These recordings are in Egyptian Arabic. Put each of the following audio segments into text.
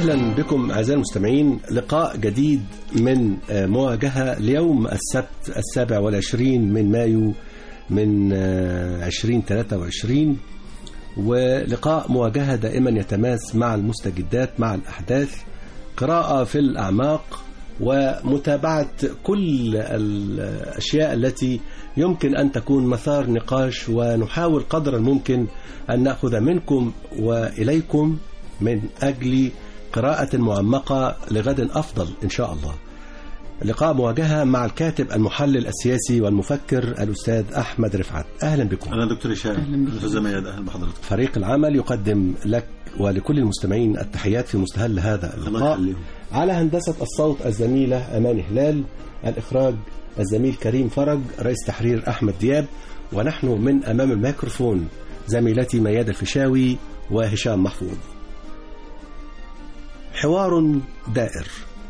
أهلا بكم أعزائي المستمعين لقاء جديد من مواجهة ليوم السبت السابع والعشرين من مايو من 2023 ولقاء مواجهة دائما يتماس مع المستجدات مع الأحداث قراءة في الأعماق ومتابعة كل الأشياء التي يمكن أن تكون مثار نقاش ونحاول قدر الممكن أن نأخذ منكم وإليكم من أجل قراءة معمقة لغد أفضل إن شاء الله لقاء مواجهة مع الكاتب المحلل السياسي والمفكر الأستاذ أحمد رفعت أهلا بكم أهلا دكتور هشام أستاذ مياد أهلا بحضرتك فريق العمل يقدم لك ولكل المستمعين التحيات في مستهل هذا اللقاء على هندسة الصوت الزميلة أمان هلال الإخراج الزميل كريم فرج رئيس تحرير أحمد دياب ونحن من أمام الميكروفون زميلتي مياد الفيشاوي وهشام محفوظ حوار دائر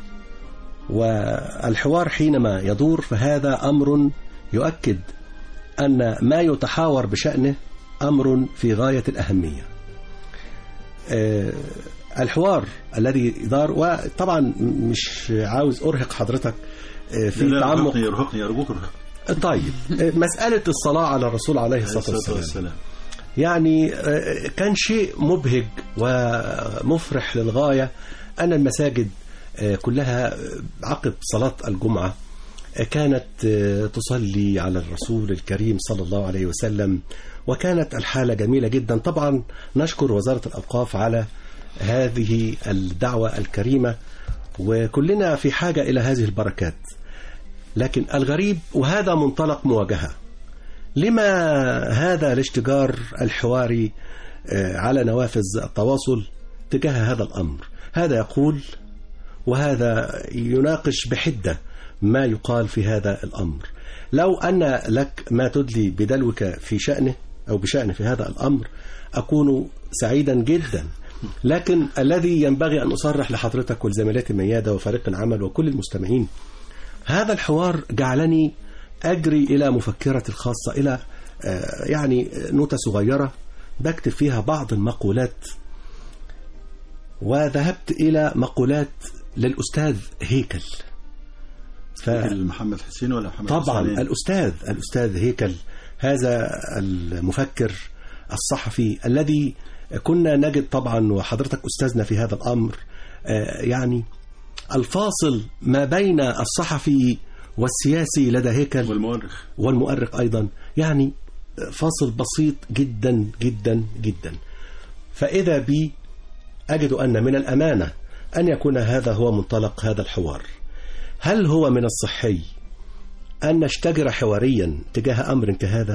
والحوار حينما يدور فهذا أمر يؤكد أن ما يتحاور بشأنه أمر في غاية الأهمية الحوار الذي دار وطبعا مش عاوز أرهق حضرتك في لا تعمق يرهقني يرهقني أرجوك ارهقني طيب مسألة الصلاة على الرسول عليه الصلاة والسلام يعني كان شيء مبهج ومفرح للغاية أن المساجد كلها عقب صلاة الجمعة كانت تصلي على الرسول الكريم صلى الله عليه وسلم وكانت الحالة جميلة جدا طبعا نشكر وزارة الأوقاف على هذه الدعوة الكريمة وكلنا في حاجة إلى هذه البركات لكن الغريب وهذا منطلق مواجهة لما هذا الاشتجار الحواري على نوافذ التواصل تجاه هذا الأمر هذا يقول وهذا يناقش بحدة ما يقال في هذا الأمر لو أن لك ما تدلي بدلوك في شأنه أو بشأن في هذا الأمر أكون سعيدا جدا لكن الذي ينبغي أن أصرح لحضرتك ولزميلاتي ميادة وفريق العمل وكل المستمعين هذا الحوار جعلني أجري إلى مفكرة الخاصة إلى يعني نوتة صغيرة بكتب فيها بعض المقولات وذهبت إلى مقولات للأستاذ هيكل ف... محمد حسين ولا محمد طبعا حسين؟ الأستاذ الأستاذ هيكل هذا المفكر الصحفي الذي كنا نجد طبعا وحضرتك أستاذنا في هذا الأمر يعني الفاصل ما بين الصحفي والسياسي لدى هيكل والمؤرخ والمؤرخ أيضا يعني فاصل بسيط جدا جدا جدا فإذا بي أجد أن من الأمانة أن يكون هذا هو منطلق هذا الحوار هل هو من الصحي أن نشتجر حواريا تجاه أمر كهذا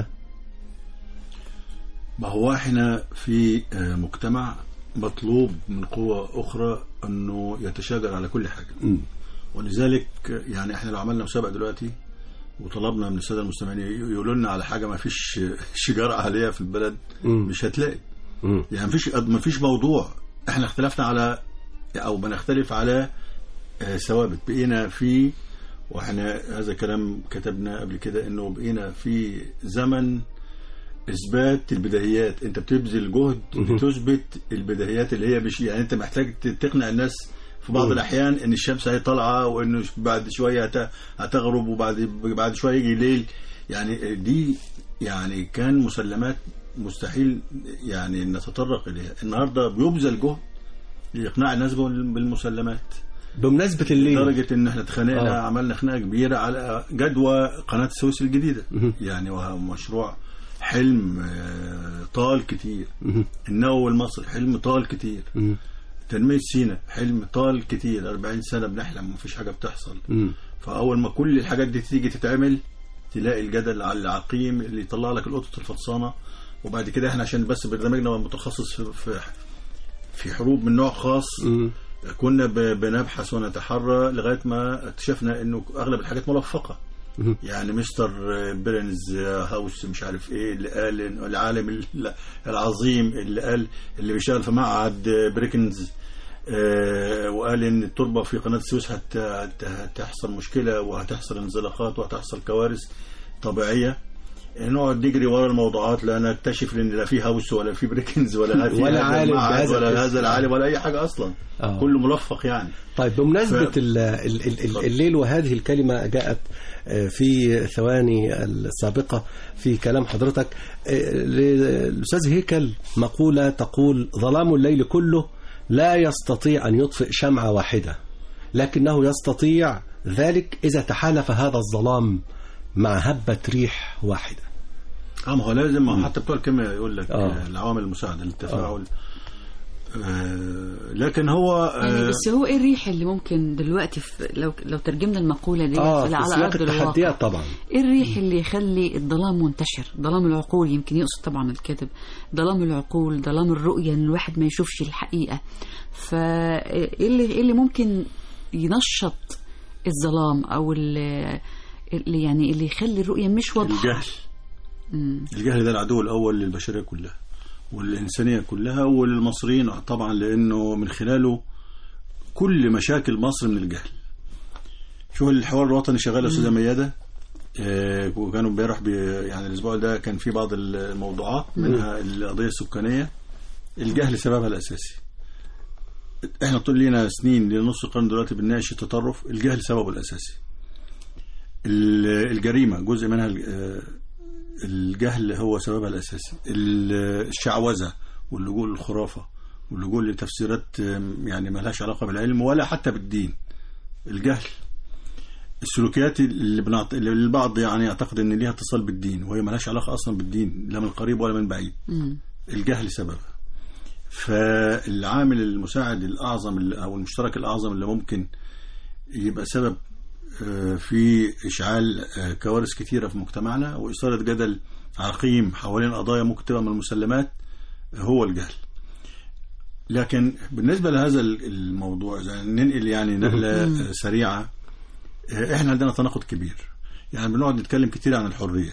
ما هو احنا في مجتمع مطلوب من قوة أخرى أنه يتشاجر على كل حاجة م. ولذلك يعني احنا لو عملنا مسابقة دلوقتي وطلبنا من السادة المستمعين يقولوا لنا على حاجة ما فيش شجار عليها في البلد م. مش هتلاقي م. يعني ما فيش ما فيش موضوع احنا اختلفنا على او بنختلف على ثوابت بقينا في واحنا هذا كلام كتبنا قبل كده انه بقينا في زمن اثبات البديهيات انت بتبذل جهد لتثبت البديهيات اللي هي مش يعني انت محتاج تقنع الناس في بعض الاحيان ان الشمس هي طالعه وانه بعد شويه هتغرب وبعد بعد شويه يجي ليل يعني دي يعني كان مسلمات مستحيل يعني نتطرق اليها النهارده بيبذل جهد لاقناع الناس بالمسلمات بمناسبة الليل لدرجة ان احنا اتخانقنا آه. عملنا خناقة كبيرة على جدوى قناة السويس الجديدة مه. يعني وهو مشروع حلم طال كتير النووي المصري حلم طال كتير مه. تنمية سينا حلم طال كتير 40 سنة بنحلم مفيش حاجة بتحصل مه. فأول ما كل الحاجات دي تيجي تتعمل تلاقي الجدل على العقيم اللي يطلع لك القطط الفطسانة وبعد كده احنا عشان بس برنامجنا متخصص في في, في حروب من نوع خاص مه. كنا بنبحث ونتحرى لغايه ما اكتشفنا انه اغلب الحاجات ملفقه يعني مستر بيرنز هاوس مش عارف ايه اللي قال العالم العظيم اللي قال اللي بيشتغل في معهد بريكنز وقال ان التربه في قناه السويس هتحصل مشكله وهتحصل انزلاقات وهتحصل كوارث طبيعيه نقعد نجري ورا الموضوعات لا نكتشف ان لا في هاوس ولا في بريكنز ولا في ولا هذا عالم المعهد بهذا ولا الاسم. هذا العالم ولا اي حاجه اصلا آه. كله ملفق يعني طيب بمناسبة ف- ال- ال- ال- ال- الليل وهذه الكلمة جاءت آه، في ثواني السابقة في كلام حضرتك آه، للأستاذ هيكل مقولة تقول ظلام الليل كله لا يستطيع أن يطفئ شمعة واحدة لكنه يستطيع ذلك إذا تحالف هذا الظلام مع هبة ريح واحدة اه ما هو لازم ما هو حتى بتوع الكيمياء يقول لك آه. آه. العوامل المساعده للتفاعل آه لكن هو يعني آه بس هو ايه الريح اللي ممكن دلوقتي في لو لو ترجمنا المقولة دي آه على في سياق أرض الواقع التحديات طبعا ايه الريح اللي يخلي الظلام منتشر ظلام العقول يمكن يقصد طبعا الكذب ظلام العقول ظلام الرؤية ان الواحد ما يشوفش الحقيقة فايه اللي ايه اللي ممكن ينشط الظلام او اللي اللي يعني اللي يخلي الرؤية مش واضحة الجهل مم. الجهل ده العدو الاول للبشريه كلها والانسانيه كلها وللمصريين طبعا لانه من خلاله كل مشاكل مصر من الجهل شو الحوار الوطني شغال يا استاذه مياده آه، وكانوا امبارح بي- يعني الاسبوع ده كان في بعض الموضوعات منها القضيه السكانيه الجهل سببها الاساسي احنا طول لينا سنين لنص قرن دلوقتي بنناقش التطرف الجهل سببه الاساسي ال- الجريمه جزء منها ال- آه، الجهل هو سببها الاساسي ال- الشعوذه واللجوء للخرافه واللجوء لتفسيرات آم، يعني ما لهاش علاقه بالعلم ولا حتى بالدين الجهل السلوكيات اللي بنعط... اللي البعض يعني يعتقد ان ليها اتصال بالدين وهي ما لهاش علاقه اصلا بالدين لا من قريب ولا من بعيد مم. الجهل سببها فالعامل المساعد الاعظم اللي- او المشترك الاعظم اللي ممكن يبقى سبب آه، في اشعال آه، كوارث كثيره في مجتمعنا واثاره جدل عقيم حوالين قضايا ممكن تبقى من المسلمات هو الجهل لكن بالنسبه لهذا الموضوع إذا ننقل يعني نقله آه، سريعه آه، احنا عندنا تناقض كبير يعني بنقعد نتكلم كتير عن الحريه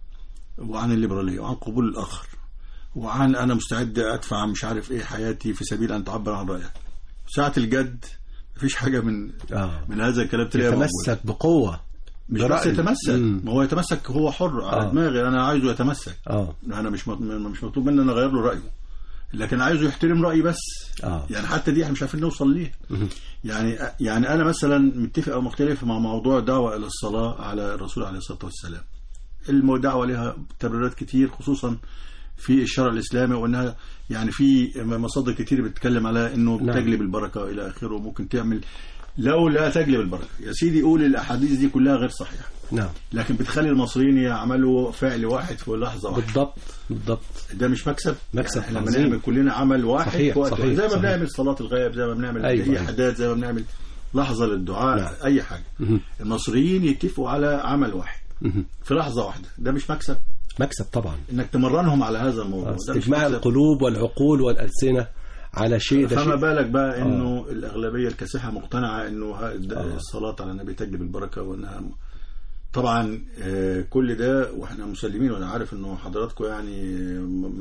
وعن الليبراليه وعن قبول الاخر وعن انا مستعد ادفع مش عارف ايه حياتي في سبيل ان تعبر عن رايك ساعه الجد مفيش حاجه من آه. من هذا الكلام تلاقيها موجودة. يتمسك بقوة مش بس برأي. يتمسك مم. ما هو يتمسك هو حر على آه. دماغي انا عايزه يتمسك اه انا مش مط- مش مطلوب مني ان اغير له رايه لكن عايزه يحترم رايي بس آه. يعني حتى دي احنا مش عارفين نوصل ليها يعني يعني انا مثلا متفق او مختلف مع موضوع دعوه الى الصلاه على الرسول عليه الصلاه والسلام الدعوه لها تبريرات كتير خصوصا في الشرع الاسلامي وانها يعني في مصادر كتير بتتكلم على انه نعم. تجلب البركه الى اخره وممكن تعمل لو لا تجلب البركه يا سيدي قول الاحاديث دي كلها غير صحيحه نعم لكن بتخلي المصريين يعملوا فعل واحد في لحظه واحده بالضبط بالضبط ده مش مكسب مكسب يعني لما عظيم. نعمل كلنا عمل واحد صحيح، في وقت صحيح، واحد. زي ما صحيح. بنعمل صلاة الغائب زي ما بنعمل أيوة، أي أيوة. حداد زي ما بنعمل لحظة للدعاء نعم. أي حاجة مهم. المصريين يتفقوا على عمل واحد مهم. في لحظة واحدة ده مش مكسب مكسب طبعا إنك تمرنهم على هذا الموضوع ده مش استجماع مكسب. القلوب والعقول والألسنة على شيء ده فما شيء بالك بقى انه الاغلبيه الكاسحه مقتنعه انه ه- ده آه. الصلاه على النبي تجلب البركه وانها م- طبعا آه، كل ده واحنا مسلمين وانا عارف انه حضراتكم يعني م-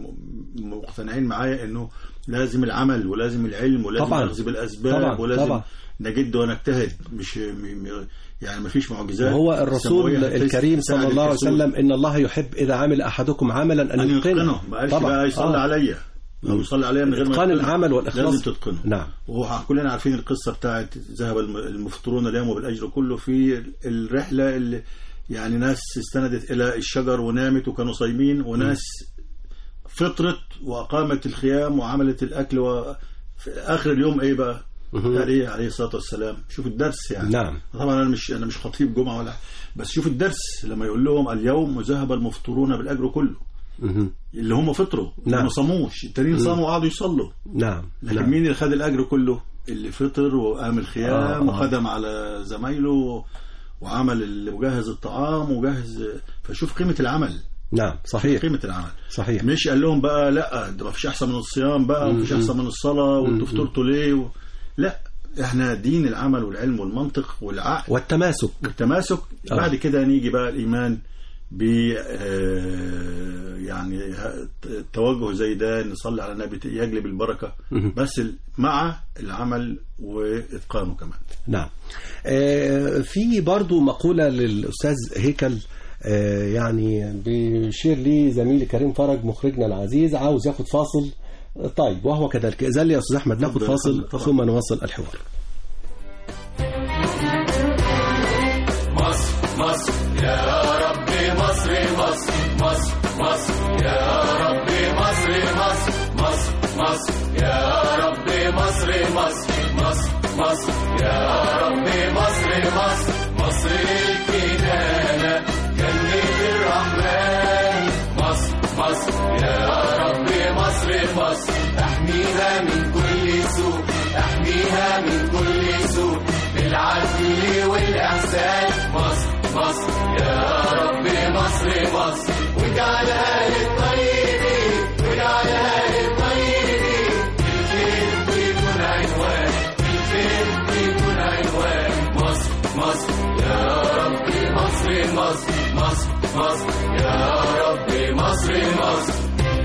م- مقتنعين معايا انه لازم العمل ولازم العلم ولازم طبعاً. الاخذ بالاسباب طبعاً، ولازم طبعاً. نجد ونجتهد مش م- م- يعني ما فيش معجزات وهو الرسول سماوية الكريم تساعد صلى الله عليه الكسول. وسلم إن الله يحب إذا عمل أحدكم عملا أن ان يتقنه يتقنه ما قالش طبعاً. بقى يصلي آه. عليا او يصلي عليا من غير ما إتقان يتقنه. العمل والإخلاص. لازم تتقنه نعم وكلنا عارفين القصة بتاعت ذهب الم- المفطرون اليوم بالأجر كله في الرحلة اللي يعني ناس استندت إلى الشجر ونامت وكانوا صايمين وناس فطرت وأقامت الخيام وعملت الأكل وفي آخر اليوم إيه بقى؟ مهم. قال إيه عليه الصلاة والسلام شوف الدرس يعني نعم طبعا أنا مش أنا مش خطيب جمعة ولا بس شوف الدرس لما يقول لهم اليوم ذهب المفطرون بالأجر كله مهم. اللي هم فطروا نعم. ما صاموش التانيين صاموا وقعدوا يصلوا نعم لكن نعم. مين اللي خد الاجر كله اللي فطر وقام الخيام آه، آه. وخدم على زمايله وعمل اللي مجهز الطعام وجهز فشوف قيمه العمل نعم صحيح قيمه العمل صحيح مش قال لهم بقى لا ده ما فيش احسن من الصيام بقى ومفيش احسن من الصلاه وانتوا فطرتوا ليه و... لا احنا دين العمل والعلم والمنطق والعقل والتماسك والتماسك آه. بعد كده نيجي بقى الايمان ب آه، يعني ه- التوجه زي ده نصلي على النبي يجلب البركه مهم. بس ال- مع العمل واتقانه كمان نعم آه، في برضو مقولة للأستاذ هيكل آه، يعني بيشير لي زميلي كريم فرج مخرجنا العزيز عاوز ياخد فاصل طيب وهو كذلك إذا يا أستاذ أحمد ناخد اتفضل، فاصل اتفضل. ثم نواصل الحوار مصر مصر يا رب مصر مصر مصر مصر يا رب مصر مصر مصر مصر يا رب مصر مصر مصر مصر يا رب مصر مصر مصر الكنانة جنة الرحمن مصر مصر يا رب مصر مصر احميها من كل سوء احميها من كل سوء بالعدل والإحسان مصر مصر يا رب مصر مصر واجعلها للطيبين واجعلها للطيبين الخير يكون عنوان الخير يكون عنوان مصر مصر يا رب مصر مصر مصر مصر يا رب مصر مصر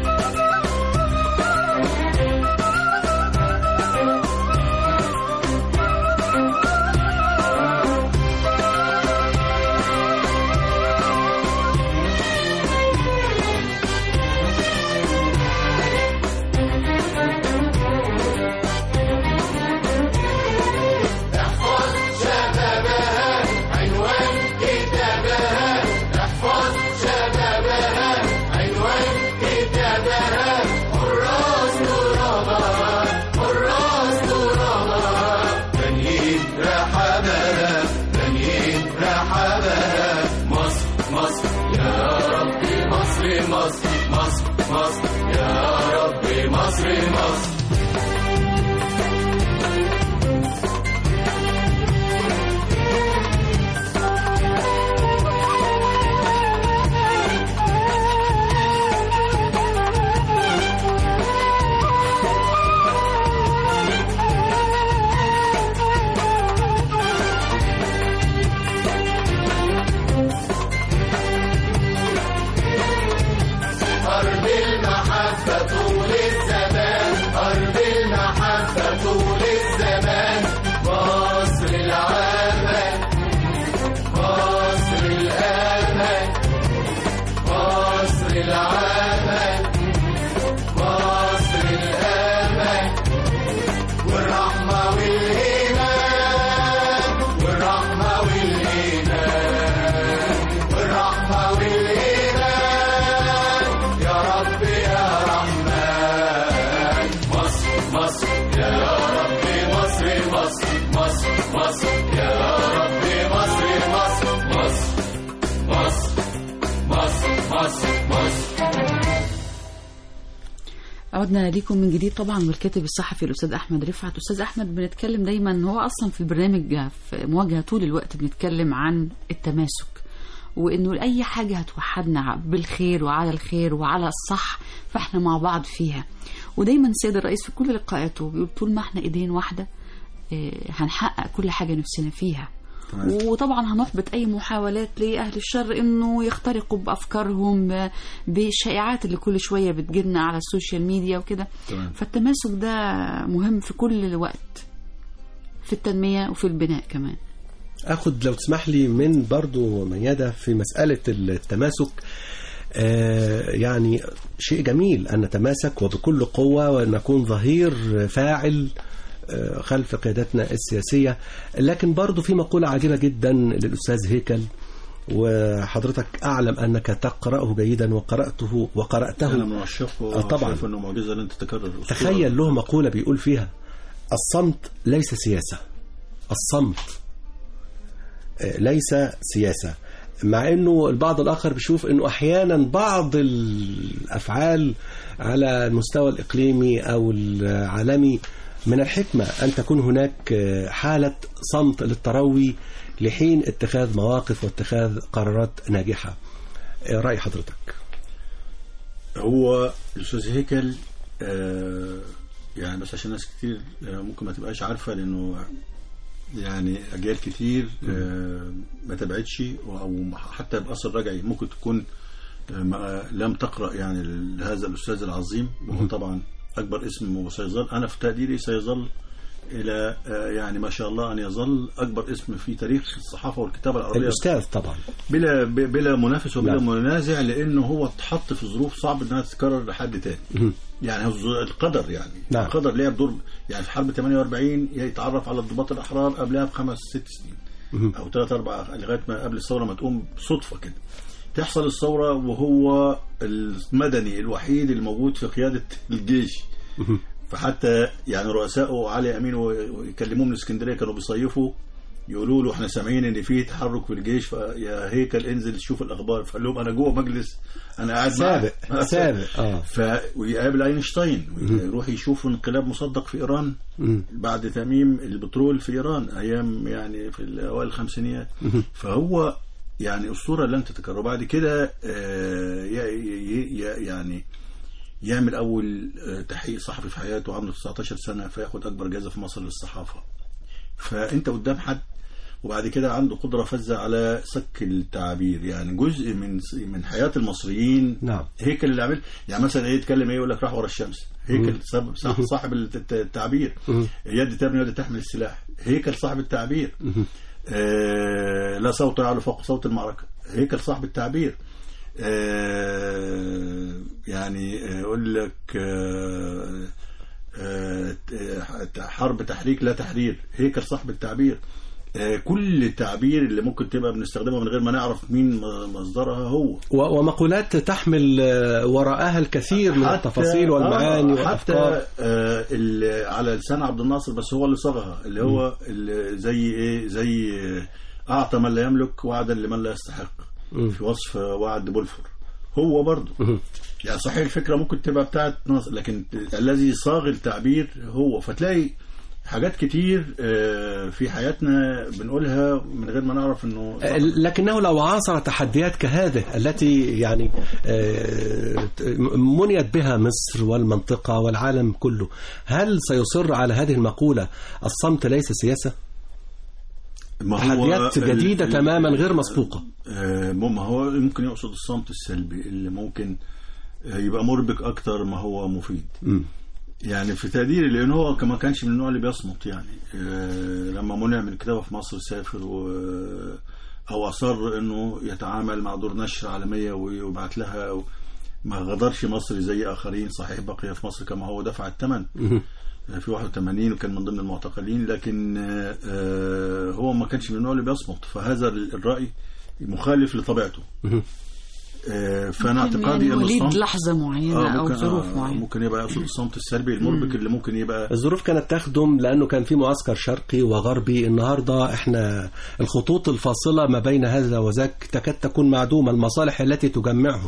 احفظ شبابها عنوان كتابها احفظ شبابها عنوان كتابها حراس ترابها حراس ترابها بنين رحبها بنين رحبها مصر مصر يا رب مصر مصر مصر مصر يا رب مصر مصر أرض المحبة طول الزمان أرض المحبة طول الزمان مصر العمل مصر الأمل مصر العمل مصر الأمل والرحمة والإيمان والرحمة والإيمان والرحمة والإيمان يا رب يا رحمن مصر مصر يا رب مصر مصر مصر مصر يا رب مصر مصر مصر مصر مصر مصر مصر عدنا ليكم من جديد طبعا والكاتب الصحفي الاستاذ احمد رفعت استاذ احمد بنتكلم دايما هو اصلا في البرنامج في مواجهه طول الوقت بنتكلم عن التماسك وانه اي حاجه هتوحدنا بالخير وعلى الخير وعلى الصح فاحنا مع بعض فيها ودايما السيد الرئيس في كل لقاءاته بيقول طول ما احنا ايدين واحده آه، هنحقق كل حاجه نفسنا فيها وطبعا هنحبط اي محاولات لاهل الشر انه يخترقوا بافكارهم ب- بالشائعات اللي كل شويه بتجيلنا على السوشيال ميديا وكده تمام. فالتماسك ده مهم في كل وقت في التنميه وفي البناء كمان اخد لو تسمح لي من برضو ميادة في مسألة التماسك آه، يعني شيء جميل أن نتماسك وبكل قوة ونكون ظهير فاعل آه، خلف قيادتنا السياسية لكن برضو في مقولة عجيبة جدا للأستاذ هيكل وحضرتك أعلم أنك تقرأه جيدا وقرأته وقرأته انا من عشاقه آه، طبعا. شايف انه معجزه لن تتكرر أسطورة. تخيل له مقولة بيقول فيها الصمت ليس سياسة الصمت آه، ليس سياسة مع انه البعض الاخر بيشوف انه احيانا بعض الافعال على المستوى الاقليمي او العالمي من الحكمة ان تكون هناك آه، حالة صمت للتروي لحين اتخاذ مواقف واتخاذ قرارات ناجحة آه، رأي حضرتك هو الاستاذ هيكل آه يعني بس عشان ناس كتير آه ممكن ما تبقاش عارفه لانه يعني اجيال كتير آه ما تابعتش او حتى باثر رجعي ممكن تكون آه ما- لم تقرا يعني لهذا الاستاذ العظيم وهو طبعا اكبر اسم وسيظل انا في تقديري سيظل الى آه، يعني ما شاء الله ان يظل اكبر اسم في تاريخ الصحافه والكتابه العربيه الأستاذ طبعا بلا ب- بلا منافس وبلا نعم. منازع لانه هو اتحط في ظروف صعب انها تتكرر لحد تاني يعني هو الظ- القدر يعني نعم. القدر لعب دور يعني في حرب 48 يتعرف على الضباط الاحرار قبلها بخمس ست سنين او ثلاث اربع لغايه ما قبل الثوره ما تقوم صدفه كده تحصل الثوره وهو المدني الوحيد الموجود في قياده الجيش فحتى يعني رؤسائه علي امين ويكلموه من اسكندريه كانوا بيصيفوا يقولوا له احنا سامعين ان في تحرك في الجيش فيا هيكل انزل شوف الاخبار فقال لهم انا جوه مجلس انا قاعد معاك. سابق سابق اه ف ويقابل اينشتاين ويروح يشوف انقلاب مصدق في ايران مم. بعد تأميم البترول في ايران ايام يعني في الاوائل الخمسينيات فهو يعني اسطوره لن تتكرر بعد كده آه، ي- ي- ي- يعني يعمل اول آه، تحقيق صحفي في حياته عنده 19 سنه فياخد اكبر جائزه في مصر للصحافه فانت قدام حد وبعد كده عنده قدره فذه على سك التعابير يعني جزء من من حياه المصريين نعم. هيكل اللي عمل يعني مثلا ايه يتكلم ايه يقول لك راح ورا الشمس هيكل سبب صح صاحب الت- التعبير يد تبني يد تحمل السلاح هيكل صاحب التعبير آه لا صوت يعلو فوق صوت المعركه هيكل صاحب التعبير آه يعني آه، يقول لك آه آه، حرب تحريك لا تحرير هيكل صاحب التعبير آه، كل التعبير اللي ممكن تبقى بنستخدمها من غير ما نعرف مين م- مصدرها هو و- ومقولات تحمل آه، وراءها الكثير من حتى- التفاصيل والمعاني آه، حتى والافكار آه ال- على لسان عبد الناصر بس هو اللي صاغها اللي هو اللي زي ايه زي آه، اعطى من لا يملك وعدا لمن لا يستحق في وصف وعد بولفور هو برضه يعني صحيح الفكره ممكن تبقى بتاعت ناصر لكن الذي صاغ التعبير هو فتلاقي حاجات كتير آه، في حياتنا بنقولها من غير ما نعرف انه صح. لكنه لو عاصر تحديات كهذه التي يعني آه، منيت بها مصر والمنطقة والعالم كله هل سيصر على هذه المقولة الصمت ليس سياسة؟ ما هو تحديات ال- جديدة ال- تماما غير مسبوقة آه، ما هو ممكن يقصد الصمت السلبي اللي ممكن آه، يبقى مربك اكتر ما هو مفيد مم. يعني في تقديري لان هو ما كانش من النوع اللي بيصمت يعني آه، لما منع من الكتابه في مصر سافر و او اصر انه يتعامل مع دور نشر عالميه ويبعت لها و- ما غدرش مصر زي اخرين صحيح بقي في مصر كما هو دفع الثمن في 81 وكان من ضمن المعتقلين لكن آه، آه، هو ما كانش من النوع اللي بيصمت فهذا الراي مخالف لطبيعته آه، فانا اعتقادي يعني ان وليد الصمت لحظة معينة أو ممكن ظروف آه، معينة ممكن يبقى يقصد الصمت السلبي المربك اللي ممكن يبقى الظروف كانت تخدم لأنه كان في معسكر شرقي وغربي النهاردة احنا الخطوط الفاصلة ما بين هذا وذاك تكاد تكون معدومة المصالح التي تجمعهم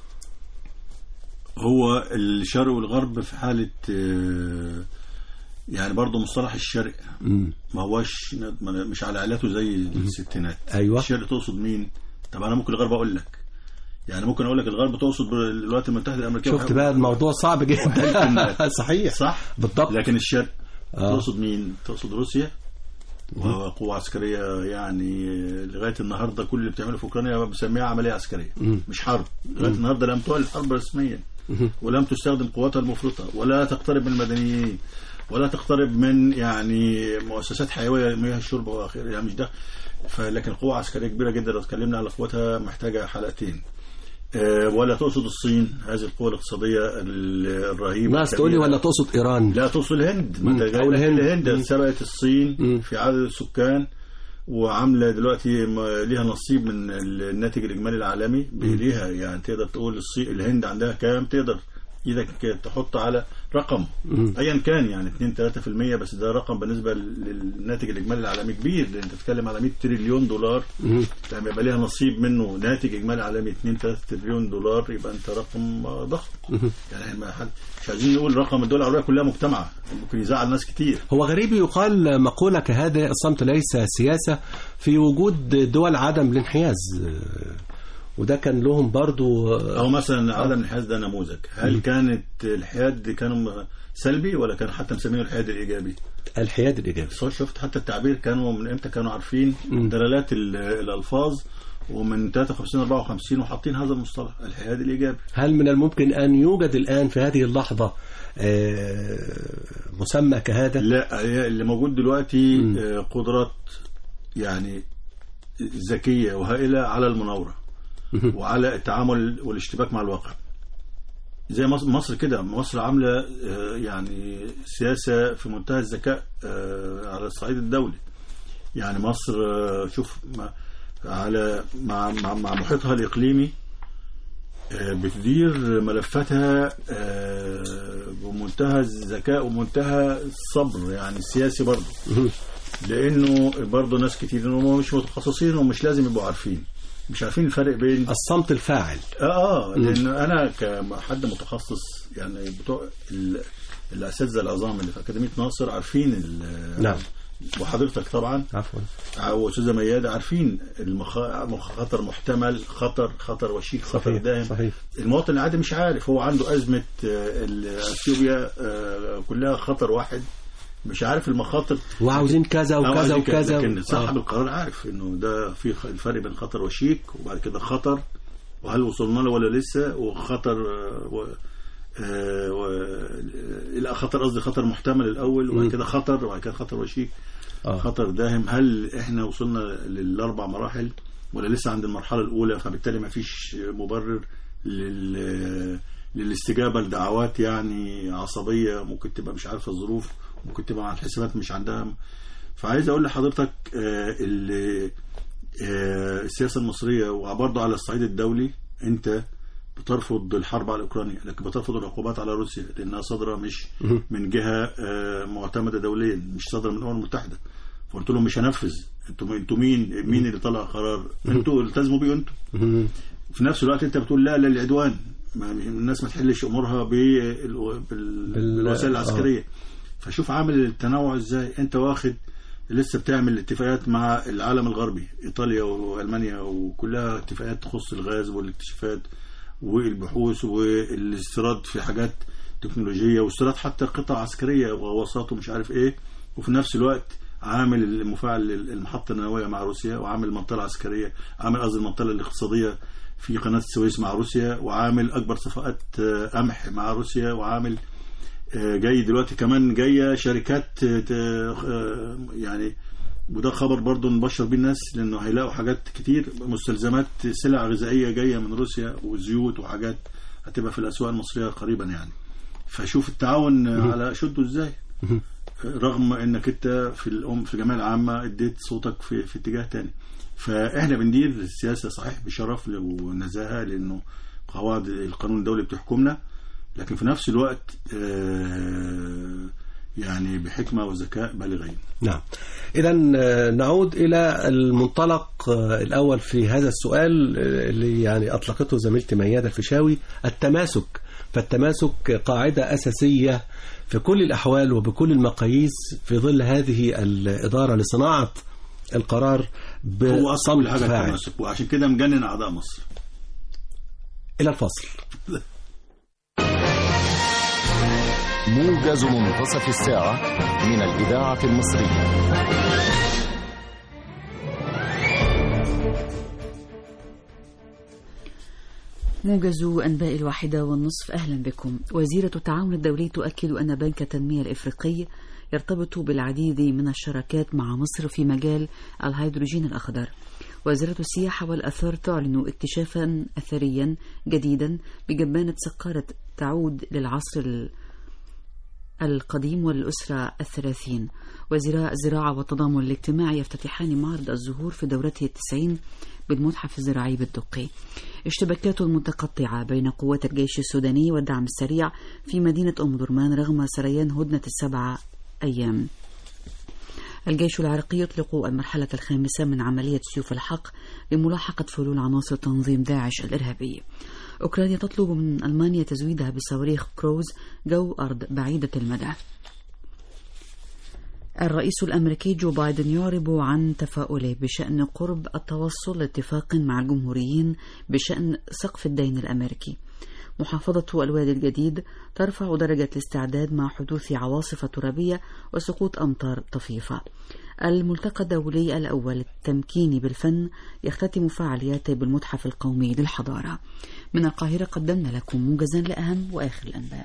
هو الشرق والغرب في حالة آه، يعني برضه مصطلح الشرق مم. ما هوش مش على علاته زي الستينات أيوة. الشرق تقصد مين؟ طب انا ممكن الغرب اقول لك يعني ممكن اقول لك الغرب تقصد الولايات المتحده الامريكيه شفت بقى الموضوع صعب جدا صحيح صح بالضبط لكن الشرق آه. تقصد مين؟ تقصد روسيا وهو قوة عسكرية يعني لغاية النهاردة كل اللي بتعمله في أوكرانيا بسميها عملية عسكرية مش حرب لغاية النهاردة لم تؤل حرب رسميا ولم تستخدم قواتها المفرطة ولا تقترب من المدنيين ولا تقترب من يعني مؤسسات حيوية مياه الشرب وآخره يعني مش ده فلكن قوة عسكرية كبيرة جدا لو اتكلمنا على قوتها محتاجة حلقتين آه، ولا تقصد الصين هذه القوة الاقتصادية ال- الرهيبة ناس تقول لي الكبيرة. ولا تقصد إيران لا تقصد الهند ما انت مم. جاي أو لك الهند. الهند مم. سبقت الصين مم. في عدد السكان وعامله دلوقتي م- ليها نصيب من ال- الناتج الاجمالي العالمي ليها يعني تقدر تقول الصين الهند عندها كام تقدر ايدك تحط على رقم ايا كان يعني 2 3% بس ده رقم بالنسبه للناتج الاجمالي العالمي كبير لان انت بتتكلم على 100 تريليون دولار لما يبقى ليها نصيب منه ناتج اجمالي عالمي 2 3 تريليون دولار يبقى انت رقم ضخم يعني ما حد مش عايزين نقول رقم الدول العربيه كلها مجتمعه ممكن يزعل ناس كتير هو غريب يقال مقولة كهذه الصمت ليس سياسة في وجود دول عدم الانحياز وده كان لهم برضو او مثلا عدم الانحياز ده نموذج هل كانت الحياد كانوا سلبي ولا كان حتى مسمينه الحياد الايجابي الحياد الإيجابي بس هو شفت حتى التعبير كانوا من امتى كانوا عارفين دلالات ال- الالفاظ ومن 53 54 وحاطين هذا المصطلح الحياد الايجابي هل من الممكن أن يوجد الآن في هذه اللحظة آه، مسمى كهذا لا هي اللي موجود دلوقتي آه، قدرات يعني ذكيه وهائله على المناوره وعلى التعامل والاشتباك مع الواقع زي مصر, مصر كده مصر عامله آه، يعني سياسه في منتهى الذكاء آه، على الصعيد الدولي يعني مصر آه، شوف ما- على مع مع, مع محيطها الاقليمي آه، بتدير ملفاتها آه، بمنتهى الذكاء ومنتهى الصبر يعني السياسي برضه لانه برضه ناس كتير انهم مش متخصصين ومش لازم يبقوا عارفين مش عارفين الفرق بين الصمت الفاعل اه اه لان انا كحد متخصص يعني بتوع ال- الاساتذه العظام اللي في اكاديميه ناصر عارفين ال- نعم وحضرتك طبعا عفوا واستاذه ميادة عارفين المخ... مخ- خطر محتمل خطر خطر وشيك خطر صحيح دائم صحيح المواطن العادي مش عارف هو عنده أزمة آه، ال- اثيوبيا آه، كلها خطر واحد مش عارف المخاطر وعاوزين كذا أو وكذا عايزين وكذا لكن صاحب آه. القرار عارف انه ده في خ- الفرق بين خطر وشيك وبعد كده خطر وهل وصلنا له ولا لسه وخطر آه، و آه، و لا خطر قصدي خطر محتمل الاول وبعد مم. كده خطر وبعد كده خطر وشيك آه. خطر داهم هل احنا وصلنا للاربع مراحل ولا لسه عند المرحله الاولى فبالتالي ما فيش مبرر لل للاستجابه لدعوات يعني عصبيه ممكن تبقى مش عارفه الظروف ممكن تبقى على الحسابات مش عندها فعايز اقول لحضرتك آه، ال- آه، السياسه المصريه وبرضه على الصعيد الدولي انت بترفض الحرب على اوكرانيا لكن بترفض العقوبات على روسيا لانها صادره مش من جهه آه، معتمده دوليا مش صادره من الامم المتحده فقلت لهم مش هنفذ انتوا انتوا مين مين اللي طلع قرار انتوا التزموا بيه انتوا مم. في نفس الوقت انت بتقول لا للعدوان ما الناس ما تحلش امورها بال- بال- بال- بالوسائل العسكريه فشوف عامل التنوع ازاي انت واخد لسه بتعمل اتفاقات مع العالم الغربي ايطاليا والمانيا وكلها اتفاقات تخص الغاز والاكتشافات والبحوث والاستيراد في حاجات تكنولوجيه واستيراد حتى قطع عسكريه وغواصات ومش عارف ايه وفي نفس الوقت عامل المفاعل المحطه النوويه مع روسيا وعامل المنطقه العسكريه عامل قصدي المنطقه الاقتصاديه في قناه السويس مع روسيا وعامل اكبر صفقات آه، قمح مع روسيا وعامل آه، جاي دلوقتي كمان جايه شركات آه، ت- آه، يعني وده خبر برضه نبشر بيه الناس لانه هيلاقوا حاجات كتير مستلزمات سلع غذائيه جايه من روسيا وزيوت وحاجات هتبقى في الاسواق المصريه قريبا يعني فشوف التعاون على شده ازاي رغم انك انت في الام في الجمعيه العامه اديت صوتك في, في اتجاه تاني فاحنا بندير السياسه صحيح بشرف ونزاهه لانه قواعد القانون الدولي بتحكمنا لكن في نفس الوقت آه، يعني بحكمه وذكاء بالغين نعم إذا نعود إلى المنطلق آه، الأول في هذا السؤال آه، اللي يعني أطلقته زميلتي ميادة الفيشاوي التماسك فالتماسك قاعدة أساسية في كل الأحوال وبكل المقاييس في ظل هذه الإدارة لصناعة القرار هو اصلا كل بصمت حاجه فاعل التماسك وعشان كده مجنن اعداء مصر إلى الفصل موجز منتصف الساعة من الإذاعة المصرية موجز أنباء الواحدة والنصف أهلا بكم وزيرة التعاون الدولي تؤكد أن بنك التنمية الإفريقي يرتبط بالعديد من الشراكات مع مصر في مجال الهيدروجين الأخضر وزارة السياحة والأثار تعلن اكتشافا أثريا جديدا بجبانة سقارة تعود للعصر ال- القديم والأسرة الثلاثين وزراء الزراعة والتضامن الاجتماعي يفتتحان معرض الزهور في دورته التسعين بالمتحف الزراعي بالدقي اشتباكات متقطعة بين قوات الجيش السوداني والدعم السريع في مدينة أم درمان رغم سريان هدنة السبعة أيام الجيش العراقي يطلق المرحلة الخامسة من عملية سيوف الحق لملاحقة فلول عناصر تنظيم داعش الإرهابي أوكرانيا تطلب من ألمانيا تزويدها بصواريخ كروز جو أرض بعيدة المدى الرئيس الأمريكي جو بايدن يعرب عن تفاؤله بشأن قرب التوصل لاتفاق مع الجمهوريين بشأن سقف الدين الأمريكي محافظة الوادي الجديد ترفع درجة الاستعداد مع حدوث عواصف ترابية وسقوط أمطار طفيفة الملتقى الدولي الأول التمكيني بالفن يختتم فعالياته بالمتحف القومي للحضارة من القاهرة قدمنا لكم موجزا لأهم وآخر الأنباء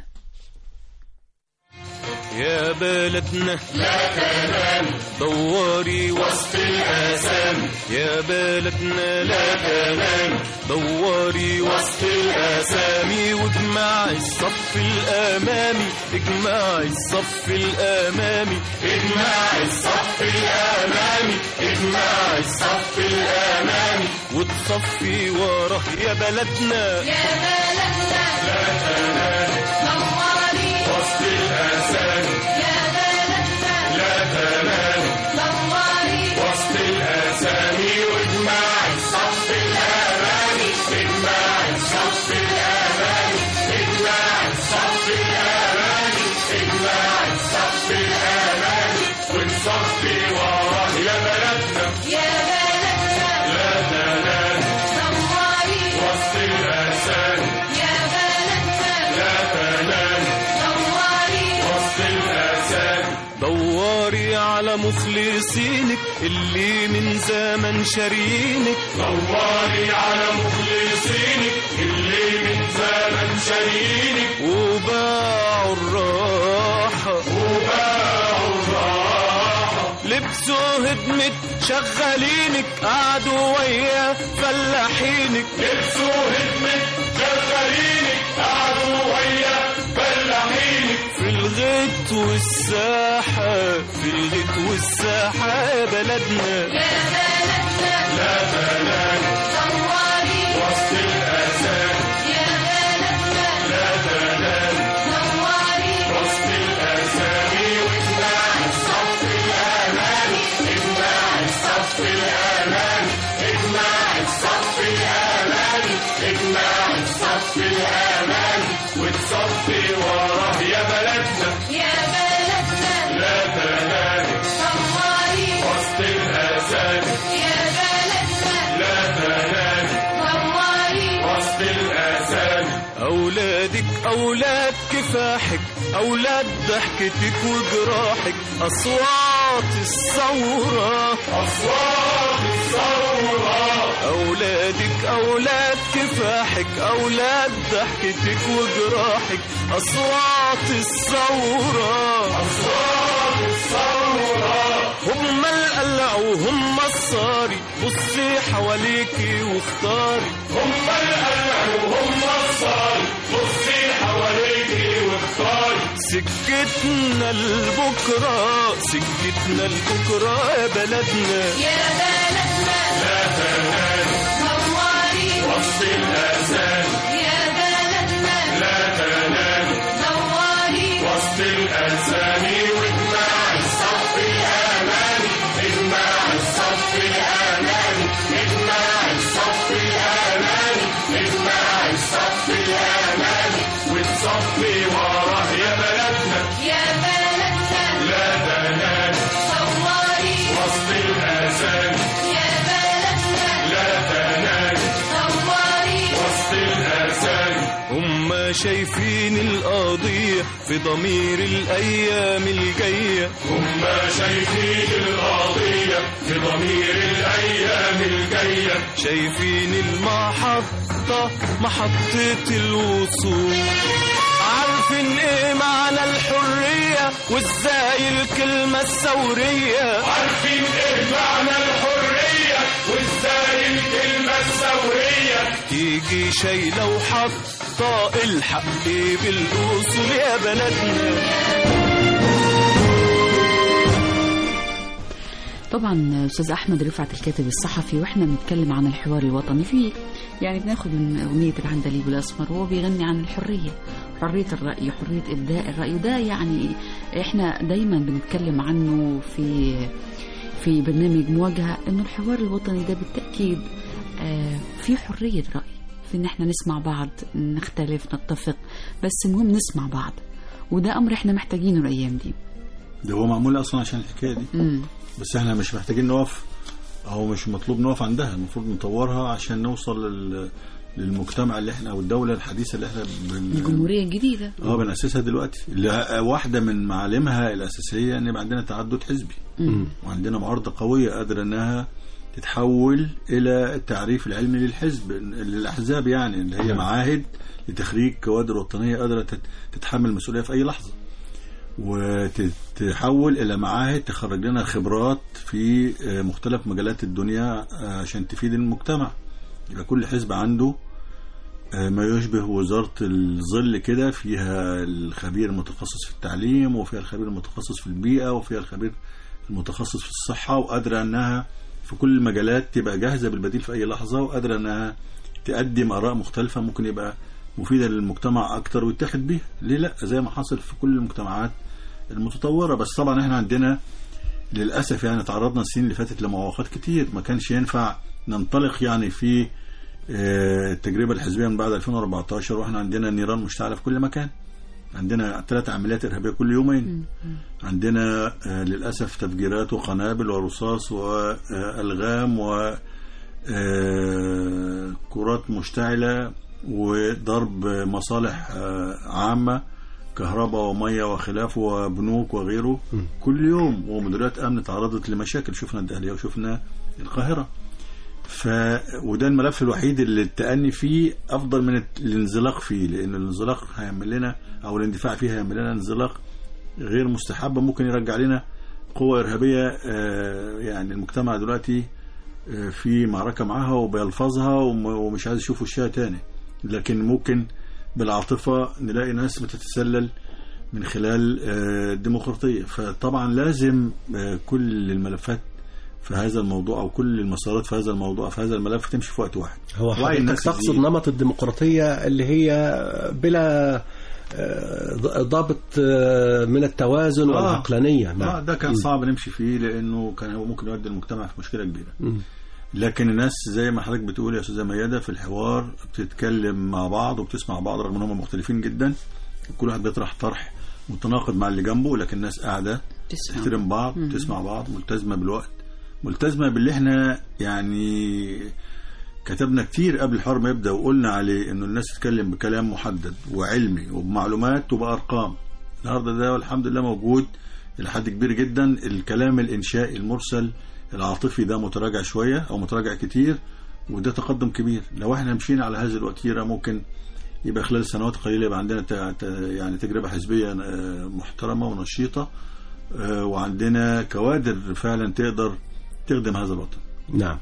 يا بلدنا لا تنام دوري وسط الآثام يا بلدنا لا تنام دوري وسط الآثام واجمعي الصف الأمامي اجمعي الصف الأمامي اجمعي الصف الأمامي اجمعي الصف الأمامي وتصفي وراه يا بلدنا يا بلدنا لا تنام نوري وسط الآثام يا بلدنا لا تنام نوري وسط الأسامي واجمع الصف الأمامي اجمع الصف الأمامي اجمع الصف الأمامي اجمع الصف الأمامي وتصفي وراه يا بلدنا يا بلدنا لا تنام نوري وسط الأسامي يا بلدنا لا تنام نوري وسط الأسامي دوري على مخلصينك اللي من زمن شارينك دوري على مخلصينك اللي من زمن شارينك وباعوا الراحة وباعوا الراحة لبسوا هدمة شغالينك قعدوا ويا فلاحينك لبسوا هدمة شغالينك قعدوا ويا فلاحينك في الغيط والساحة في الغيط والساحة يا بلدنا يا بلدنا لا تنام نوري وسط الأسام يا بلدنا لا تنام نوري وسط الأسامي واجمع الصف الأمامي اجمع الصف الأمامي اجمع الصف الأمامي اجمع الصف الأمامي وتصفي وراه يا بلدنا يا بلدنا لا تنام نوري وسط الأسامي يا بلدنا لا تنام نوري وسط الأسامي أولادك أولاد كفاحك أولاد ضحكتك وجراحك أصوات الثورة أصوات الثورة أولادك أولاد كفاحك أولاد ضحكتك وجراحك أصوات الثورة أصوات الثورة هم القلع وهم الصاري بصي حواليكي واختاري هم القلع وهم الصاري بصي حواليكي واختاري سكتنا لبكرة سكتنا لبكرة يا بلدنا يا بلدنا لا تنام نوري وسط الأذان يا بلدنا لا تنام نوري وسط الأذان واجمع الصف الأمامي اجمع الصف الأمامي اجمع الصف الأمامي اجمع الصف الأمامي وتصفي وراه يا بلدنا يا بلدنا لا تنام نوري وسط الأذان يا بلدنا لا تنام نوري وسط الأذان هم شايفين القضية في ضمير الأيام الجاية هم شايفين القضية في ضمير الأيام الجاية شايفين المحطة محطة الوصول عارفين ايه معنى الحرية وازاي الكلمة الثورية عارفين ايه معنى الحرية وازاي الكلمة الثورية تيجي شايلة وحاطة الحق بالأصول يا بلدنا طبعا استاذ احمد رفعت الكاتب الصحفي واحنا بنتكلم عن الحوار الوطني في يعني بناخد من اغنيه العندليب الاسمر وهو بيغني عن الحريه حريه الراي حريه ابداء الراي وده يعني احنا دايما بنتكلم عنه في في برنامج مواجهه انه الحوار الوطني ده بالتاكيد آه، في حريه راي في ان احنا نسمع بعض نختلف نتفق بس المهم نسمع بعض وده امر احنا محتاجينه الايام دي ده هو معمول اصلا عشان الحكايه دي امم بس احنا مش محتاجين نقف او مش مطلوب نقف عندها المفروض نطورها عشان نوصل لل... للمجتمع اللي احنا او الدوله الحديثه اللي احنا بن... الجمهورية الجديدة اه بنأسسها دلوقتي اللي واحده من معالمها الاساسيه ان يبقى عندنا تعدد حزبي وعندنا معارضه قويه قادره انها تتحول الى التعريف العلمي للحزب للاحزاب يعني اللي هي معاهد لتخريج كوادر وطنيه قادره تت- تتحمل المسؤوليه في اي لحظه وتتحول الى معاهد تخرج لنا خبرات في آه، مختلف مجالات الدنيا آه، عشان تفيد المجتمع يبقى كل حزب عنده آه، ما يشبه وزارة الظل كده فيها الخبير المتخصص في التعليم وفيها الخبير المتخصص في البيئة وفيها الخبير المتخصص في الصحة وقادرة أنها في كل المجالات تبقى جاهزة بالبديل في أي لحظة وقادرة أنها تقدم آراء مختلفة ممكن يبقى مفيدة للمجتمع أكتر ويتاخد بيها ليه لا زي ما حصل في كل المجتمعات المتطورة بس طبعا احنا عندنا للأسف يعني تعرضنا السنين اللي فاتت لمواقفات كتير ما كانش ينفع ننطلق يعني في آه، التجربة الحزبية من بعد 2014 واحنا عندنا نيران مشتعلة في كل مكان عندنا ثلاث عمليات إرهابية كل يومين عندنا آه، للأسف تفجيرات وقنابل ورصاص وألغام و آه، كرات مشتعلة وضرب مصالح آه، عامة كهرباء ومية وخلافه وبنوك وغيره كل يوم ومديريات أمن تعرضت لمشاكل شفنا الدهلية وشفنا القاهرة ف وده الملف الوحيد اللي التأني فيه أفضل من الانزلاق فيه لأن الانزلاق هيعمل لنا أو الاندفاع فيه هيعمل لنا انزلاق غير مستحب ممكن يرجع لنا قوة إرهابية آه، يعني المجتمع دلوقتي آه، في معركة معاها وبيلفظها وم- ومش عايز يشوف وشها تاني لكن ممكن بالعاطفة نلاقي ناس بتتسلل من خلال آه، الديمقراطية فطبعا لازم آه، كل الملفات في هذا الموضوع او كل المسارات في هذا الموضوع في هذا الملف تمشي في وقت واحد هو وعي حضرتك الناس تقصد دي. نمط الديمقراطية اللي هي بلا آه، ضابط آه، من التوازن آه. والعقلانية اه نعم ده كان صعب نمشي فيه لانه كان هو ممكن يؤدي المجتمع في مشكله كبيره لكن الناس زي ما حضرتك بتقول يا استاذه ميادة في الحوار بتتكلم مع بعض وبتسمع بعض رغم ان هم مختلفين جدا كل واحد بيطرح طرح متناقض مع اللي جنبه لكن الناس قاعده تسمع. تحترم بعض تسمع بعض ملتزمه بالوقت ملتزمه باللي احنا يعني كتبنا كتير قبل الحوار ما يبدا وقلنا عليه انه الناس تتكلم بكلام محدد وعلمي وبمعلومات وبارقام النهارده ده والحمد لله موجود الى حد كبير جدا الكلام الانشائي المرسل العاطفي ده متراجع شويه او متراجع كتير وده تقدم كبير لو احنا مشينا على هذه الوتيره ممكن يبقى خلال سنوات قليله يبقى عندنا ت- ت- يعني تجربه حزبيه آه، محترمه ونشيطه آه، وعندنا كوادر فعلا تقدر تخدم هذا الوطن نعم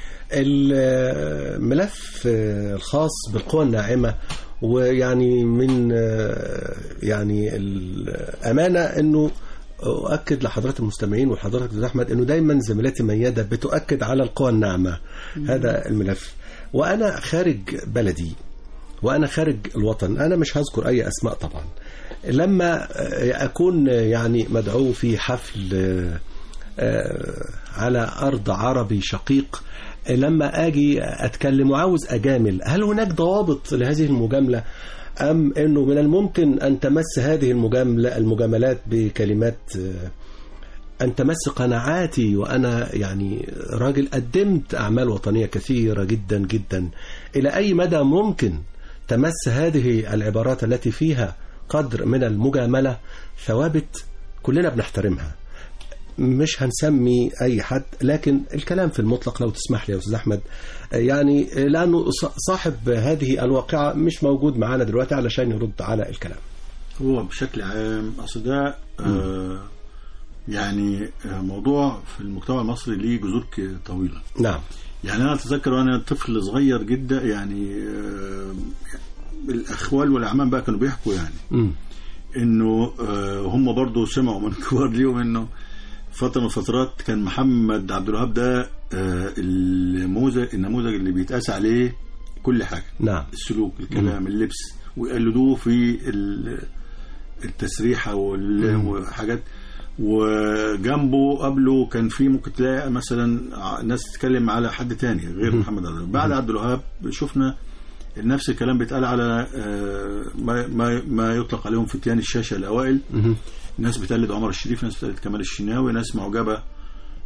الملف الخاص بالقوى الناعمة ويعني من يعني الأمانة أنه أؤكد لحضرات المستمعين وحضرتك أستاذ أحمد أنه دايما زميلاتي ميادة بتؤكد على القوى الناعمة هذا الملف وأنا خارج بلدي وأنا خارج الوطن أنا مش هذكر أي أسماء طبعا لما أكون يعني مدعو في حفل آه، على أرض عربي شقيق لما أجي أتكلم وعاوز أجامل هل هناك ضوابط لهذه المجاملة أم أنه من الممكن أن تمس هذه المجاملة المجاملات بكلمات آه، أن تمس قناعاتي وأنا يعني راجل قدمت أعمال وطنية كثيرة جدا جدا إلى أي مدى ممكن تمس هذه العبارات التي فيها قدر من المجاملة ثوابت كلنا بنحترمها مش هنسمي اي حد لكن الكلام في المطلق لو تسمح لي يا استاذ احمد يعني لانه ص- صاحب هذه الواقعه مش موجود معانا دلوقتي علشان يرد على الكلام هو بشكل عام اصل ده آه يعني آه موضوع في المجتمع المصري ليه جذور ك- طويله نعم يعني انا اتذكر وانا طفل صغير جدا يعني آه الاخوال والاعمام بقى كانوا بيحكوا يعني مم. انه آه هم برضو سمعوا من كبار ليهم انه فتره من الفترات كان محمد عبد الوهاب ده آه النموذج النموذج اللي بيتقاس عليه كل حاجه نعم السلوك الكلام اللبس ويقلدوه في ال- التسريحه وال- وحاجات وجنبه قبله كان في ممكن تلاقي مثلا ع- ناس تتكلم على حد تاني غير محمد عبد الوهاب بعد عبد الوهاب شفنا نفس الكلام بيتقال على آه، ما ما ما يطلق عليهم فتيان الشاشه الاوائل مهم. ناس بتقلد عمر الشريف ناس بتقلد كمال الشناوي ناس معجبه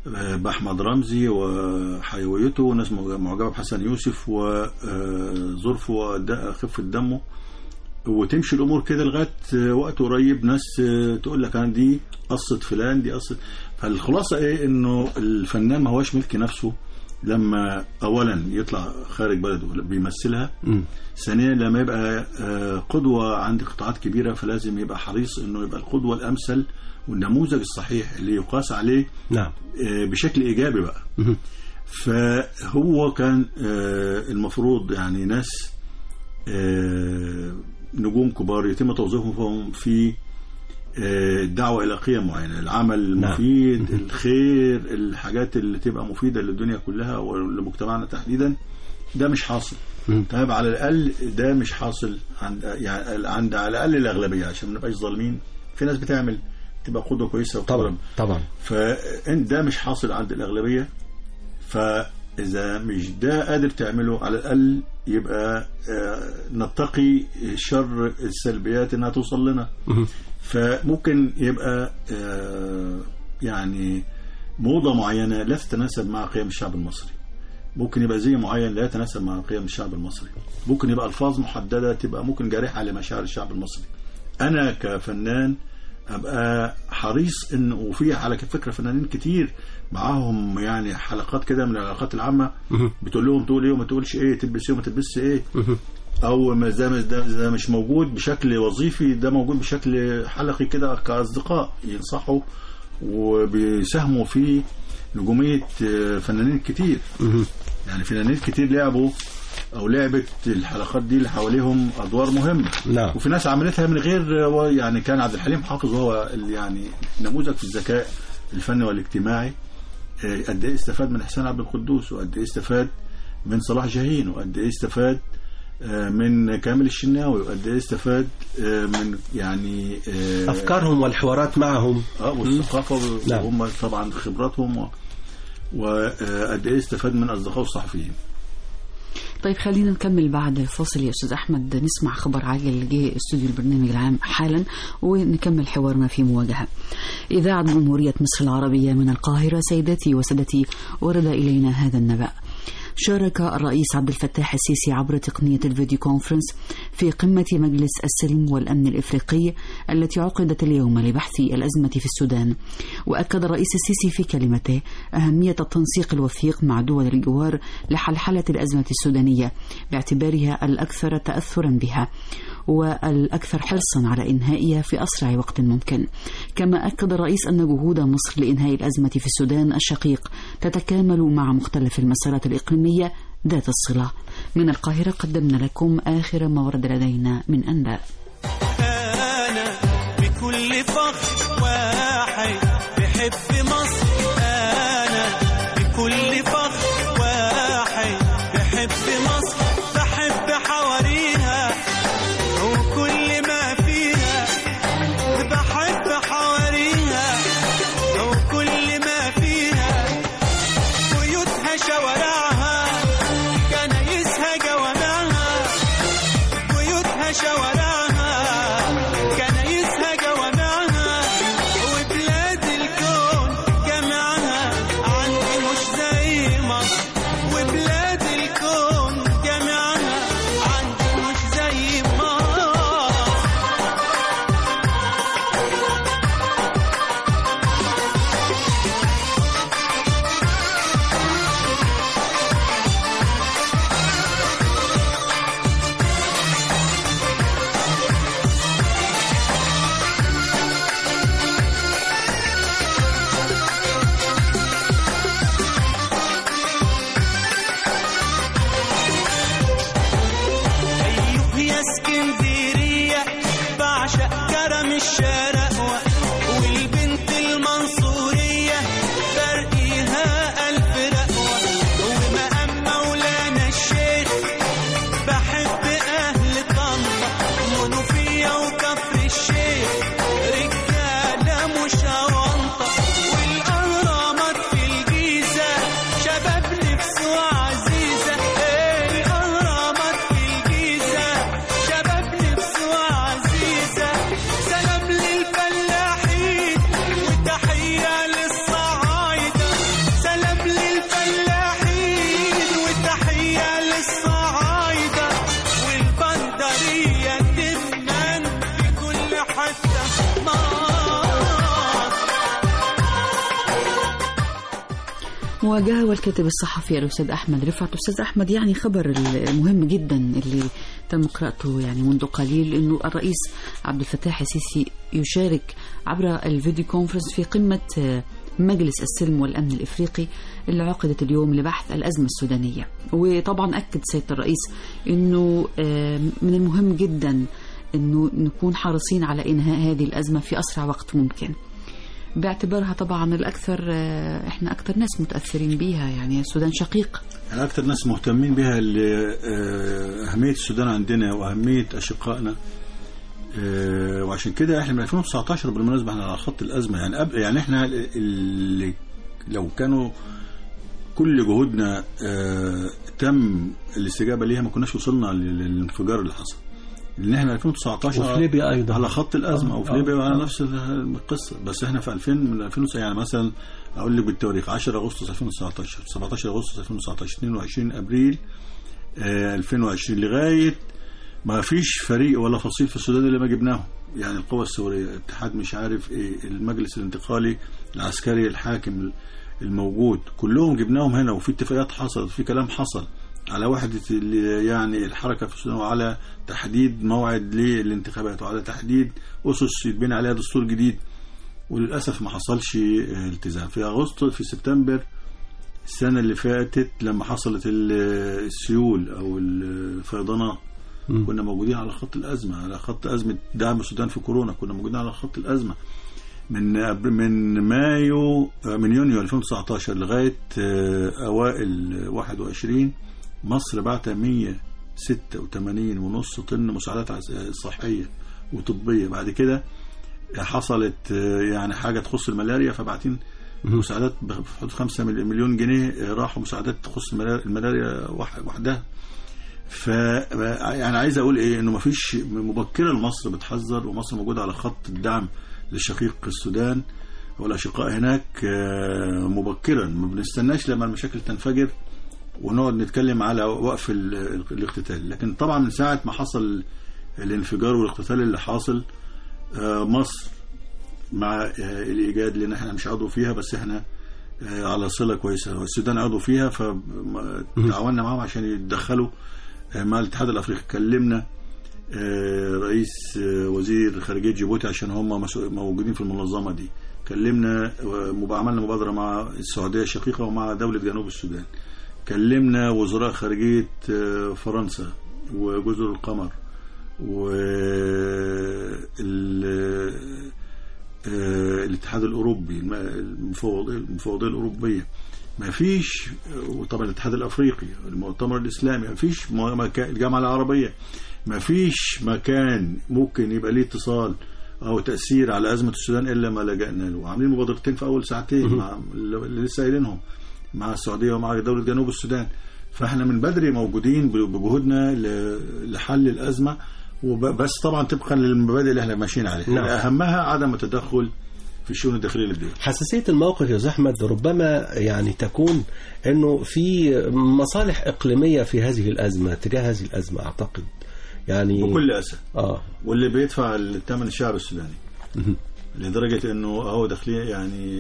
آه، بأحمد رمزي وحيويته وناس معجبة بحسن يوسف وظرفه وخفة دمه وتمشي الامور كده لغايه وقت قريب ناس تقول لك انا دي قصه فلان دي قصه فالخلاصه ايه انه الفنان ما هوش ملك نفسه لما اولا يطلع خارج بلده بيمثلها مم. ثانيا لما يبقى آه، قدوه عند قطاعات كبيره فلازم يبقى حريص انه يبقى القدوه الامثل والنموذج الصحيح اللي يقاس عليه نعم آه، بشكل ايجابي بقى مم. فهو كان آه، المفروض يعني ناس آه، نجوم كبار يتم توظيفهم في آه، الدعوة إلى قيم معينة العمل المفيد الخير الحاجات اللي تبقى مفيدة للدنيا كلها ولمجتمعنا تحديدا ده مش حاصل مم. طيب على الأقل ده مش حاصل عند يعني عند على الأقل الأغلبية عشان ما نبقاش ظالمين في ناس بتعمل تبقى قدوة كويسة طبعا وتحترم طبعا فانت ده مش حاصل عند الأغلبية فإذا مش ده قادر تعمله على الأقل يبقى آه، نتقي شر السلبيات إنها توصل لنا مم. فممكن يبقى آه، يعني موضة معينة لا تتناسب مع قيم الشعب المصري ممكن يبقى زي معين لا يتناسب مع قيم الشعب المصري ممكن يبقى ألفاظ محددة تبقى ممكن جارحة لمشاعر الشعب المصري أنا كفنان ابقى حريص ان وفي على فكره فنانين كتير معاهم يعني حلقات كده من العلاقات العامه مهم. بتقول لهم تقول ايه وما تقولش ايه تلبس ايه وما تلبسش ايه مهم. او ما ده ده, ده مش موجود بشكل وظيفي ده موجود بشكل حلقي كده كاصدقاء ينصحوا وبيساهموا في نجوميه آه، فنانين كتير مهم. يعني فنانين كتير لعبوا او لعبت الحلقات دي اللي حواليهم ادوار مهمه نعم وفي ناس عملتها من غير يعني كان عبد الحليم حافظ وهو ال- يعني نموذج في الذكاء الفني والاجتماعي آه، قد ايه استفاد من احسان عبد القدوس وقد ايه استفاد من صلاح جاهين وقد ايه استفاد آه، من كامل الشناوي وقد ايه استفاد آه، من يعني آه، افكارهم والحوارات معهم اه والثقافه نعم. وهم طبعا خبراتهم و- وقد ايه استفاد من اصدقائه الصحفيين طيب خلينا نكمل بعد فاصل يا استاذ احمد نسمع خبر عاجل جه استوديو البرنامج العام حالا ونكمل حوارنا في مواجهه. اذاعه جمهوريه مصر العربيه من القاهره سيداتي وسادتي ورد الينا هذا النبأ. شارك الرئيس عبد الفتاح السيسي عبر تقنية الفيديو كونفرنس في قمة مجلس السلم والأمن الإفريقي التي عقدت اليوم لبحث الأزمة في السودان وأكد الرئيس السيسي في كلمته أهمية التنسيق الوثيق مع دول الجوار لحلحلة الأزمة السودانية باعتبارها الأكثر تأثرا بها والأكثر حرصا على إنهائها في أسرع وقت ممكن كما أكد الرئيس أن جهود مصر لإنهاء الأزمة في السودان الشقيق تتكامل مع مختلف المسارات الإقليمية ذات الصلة من القاهرة قدمنا لكم آخر ما ورد لدينا من أنباء أنا بكل فخر واحد بحب مصر أنا بكل فخر واحد بحب مصر بحب حواريها وكل ما فيها بحب حواريها وكل ما فيها بيوتها شوارعها كنايسها جوامعها بيوتها شوارعها كنايسها جوامعها وبلاد الكون جمعها عندي مش زي مصر وبلاد الكون جمعها عندي مش زي مصر أيوه يا اسكندرية بعشق كرم الشرقوة والبنت المنصورية برقيها ألف رقوة ومقام مولانا الشيخ بحب أهل طنطا منوفية وكفر الشيخ رجالة مش أونطة والأهرامات في الجيزة شباب نفسه عزيزة إيه الأهرامات في الجيزة شباب نفسه عزيزة سلام للفلاحين مواجهة والكاتب الصحفي الأستاذ أحمد رفعت أستاذ أحمد يعني خبر المهم جدا اللي تم قراءته يعني منذ قليل أنه الرئيس عبد الفتاح السيسي يشارك عبر الفيديو كونفرنس في قمة آه، مجلس السلم والأمن الإفريقي اللي عقدت اليوم لبحث الأزمة السودانية وطبعا أكد سيادة الرئيس أنه آه، من المهم جدا أنه نكون حريصين على إنهاء هذه الأزمة في أسرع وقت ممكن باعتبارها طبعا الأكثر آه، إحنا أكثر ناس متأثرين بيها يعني السودان شقيق يعني أكثر ناس مهتمين بها لأهمية السودان عندنا وأهمية أشقائنا آه، وعشان كده احنا من 2019 بالمناسبة احنا على خط الأزمة يعني قبل يعني احنا اللي لو كانوا كل جهودنا آه، تم الاستجابة ليها ما كناش وصلنا لل- للانفجار اللي حصل لان احنا 2019 وفي ليبيا أيضا. على خط الازمه آه، وفي آه، ليبيا على آه. نفس القصه بس احنا في 2000 من 2000 يعني مثلا اقول لك بالتواريخ 10 اغسطس 2019 17 اغسطس 2019 22 ابريل آه، 2020 لغايه ما فيش فريق ولا فصيل في السودان اللي ما جبناهم يعني القوى الثوريه اتحاد مش عارف ايه المجلس الانتقالي العسكري الحاكم الموجود كلهم جبناهم هنا وفي اتفاقيات حصلت وفي كلام حصل على وحدة ال- يعني الحركة في السودان وعلى تحديد موعد للانتخابات وعلى تحديد أسس يتبني عليها دستور جديد وللأسف ما حصلش آه، التزام في أغسطس في سبتمبر السنة اللي فاتت لما حصلت ال- السيول أو الفيضانات كنا موجودين على خط الأزمة على خط أزمة دعم السودان في كورونا كنا موجودين على خط الأزمة من أب- من مايو آه، من يونيو 2019 لغاية آه، أوائل 21 مصر بعت 186 ونص طن مساعدات عس- آه، صحية وطبية بعد كده حصلت آه، يعني حاجة تخص الملاريا فبعتين مساعدات بحدود 5 مليون جنيه آه، راحوا مساعدات تخص الملاريا- الملاريا وح- وحدها ف يعني عايز اقول ايه انه مفيش مبكرا مصر بتحذر ومصر موجوده على خط الدعم للشقيق السودان والاشقاء هناك آه، مبكرا ما بنستناش لما المشاكل تنفجر ونقعد نتكلم على وقف ال- الاقتتال لكن طبعا من ساعه ما حصل الانفجار والاقتتال اللي حاصل آه، مصر مع آه، الايجاد لان احنا مش عضو فيها بس احنا آه، على صله كويسه والسودان عضو فيها فتعاوننا معاهم عشان يتدخلوا آه، مع الاتحاد الافريقي كلمنا آه، رئيس آه، وزير خارجيه جيبوتي عشان هم مسؤول- موجودين في المنظمه دي كلمنا ومب- عملنا مبادره مع السعوديه الشقيقه ومع دوله جنوب السودان كلمنا وزراء خارجيه آه، فرنسا وجزر القمر و ال- آه، الاتحاد الاوروبي الم- المفوض- المفوضيه الاوروبيه ما فيش وطبعا الاتحاد الافريقي المؤتمر الاسلامي ما فيش م- مكان الجامعه العربيه ما فيش مكان ممكن يبقى ليه اتصال او تاثير على ازمه السودان الا ما لجانا له عاملين مبادرتين في اول ساعتين مع اللي لسه قايلينهم مع السعوديه ومع دوله جنوب السودان فاحنا من بدري موجودين ب- بجهودنا ل- لحل الازمه وب- بس طبعا طبقا للمبادئ اللي احنا ماشيين عليها نعم. اهمها عدم التدخل في الشؤون الداخليه للدول حساسية الموقف يا أستاذ أحمد ربما يعني تكون أنه في مصالح إقليمية في هذه الأزمة تجاه هذه الأزمة أعتقد يعني بكل اسف آه واللي بيدفع الثمن الشعب السوداني لدرجة انه اهو داخلين يعني